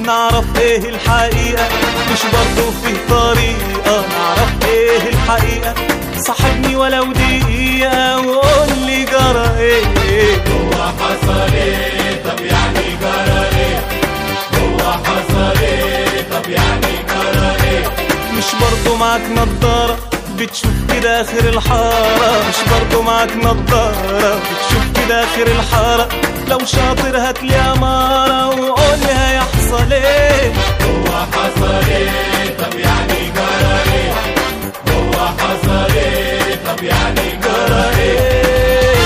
نعرف ايه الحقيقة مش برضو فيه طريقة نعرف ايه الحقيقة صاحبني ولو دقيقة وقول لي جرى ايه هو حصل ايه طب يعني جرى ايه هو حصل ايه طب يعني جرى ايه مش برضو معاك نضارة بتشوف كده اخر الحارة مش برضو معاك نضارة بتشوف كده اخر الحارة لو شاطر هاتلي امارة وقول لي هيحصل ايه هو حصل ايه طب يعني جرى ايه هو حصل ايه طب يعني جرى ايه ايه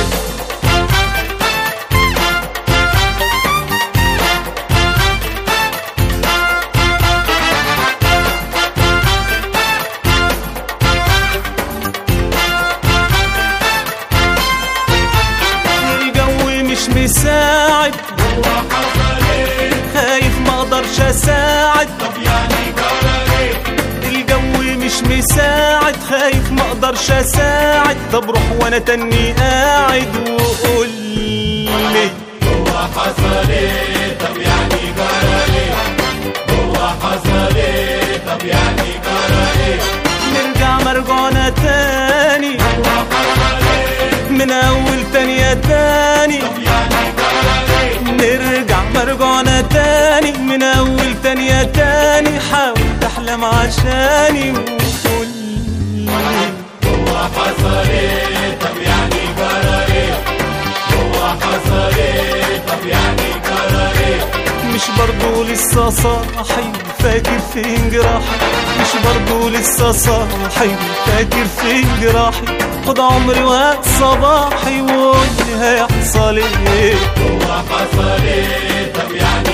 الجو مش مساعد هو حصل ايه خايف ما اقدرش اساعد طب يعني جرى ايه الجو مش مساعد خايف ما اقدرش اساعد طب روح وانا تاني قاعد وقول لي هو حصل ايه طب يعني جرى ايه هو حصل ايه طب يعني جرى ايه نرجع مرجعنا تاني هو حصل ايه من اول تانية تاني طب يعني جرى ايه نرجع مرجعنا تاني من اول تانية تاني حاول تحلم عشاني وقول لي هو حصل ايه طب يعني جرى ايه هو حصل ايه طب يعني جرى ايه مش برضو لسه صاحي فاكر فين جراحي مش برضو لسه صاحي فاكر فين جراحي خد عمري وهات صباحي وقول لي هيحصل ايه هو حصل ايه طب يعني